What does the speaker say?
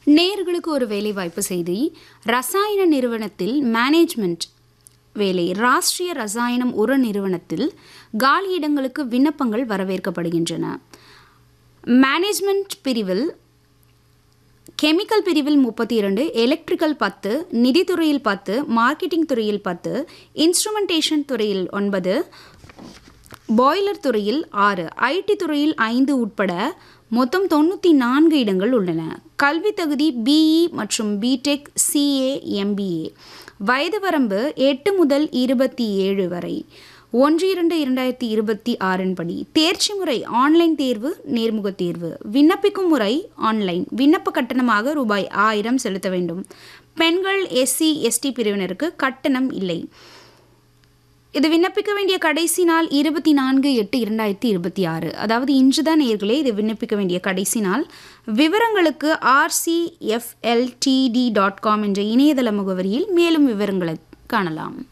நேர்களுக்கு ஒரு வேலைவாய்ப்பு செய்தி ரசாயன நிறுவனத்தில் மேனேஜ்மெண்ட் வேலை ராஷ்டிரிய ரசாயனம் உர நிறுவனத்தில் காலியிடங்களுக்கு விண்ணப்பங்கள் வரவேற்கப்படுகின்றன மேனேஜ்மெண்ட் பிரிவில் கெமிக்கல் பிரிவில் முப்பத்தி இரண்டு எலக்ட்ரிக்கல் பத்து நிதித்துறையில் பத்து மார்க்கெட்டிங் துறையில் பத்து இன்ஸ்ட்ருமெண்டேஷன் துறையில் ஒன்பது பாய்லர் துறையில் ஆறு ஐடி துறையில் ஐந்து உட்பட மொத்தம் தொண்ணூற்றி நான்கு இடங்கள் உள்ளன கல்வி தகுதி பிஇ மற்றும் பிடெக் சிஏ எம்பிஏ வயது வரம்பு எட்டு முதல் இருபத்தி ஏழு வரை ஒன்று இரண்டு இரண்டாயிரத்தி இருபத்தி ஆறின் படி தேர்ச்சி முறை ஆன்லைன் தேர்வு நேர்முகத் தேர்வு விண்ணப்பிக்கும் முறை ஆன்லைன் விண்ணப்ப கட்டணமாக ரூபாய் ஆயிரம் செலுத்த வேண்டும் பெண்கள் எஸ்சி எஸ்டி பிரிவினருக்கு கட்டணம் இல்லை இது விண்ணப்பிக்க வேண்டிய கடைசி நாள் இருபத்தி நான்கு எட்டு இரண்டாயிரத்தி இருபத்தி ஆறு அதாவது இன்று தான் நேர்களே இது விண்ணப்பிக்க வேண்டிய கடைசி நாள் விவரங்களுக்கு ஆர்சிஎஃப்எல்டிடி டாட் காம் என்ற இணையதள முகவரியில் மேலும் விவரங்களை காணலாம்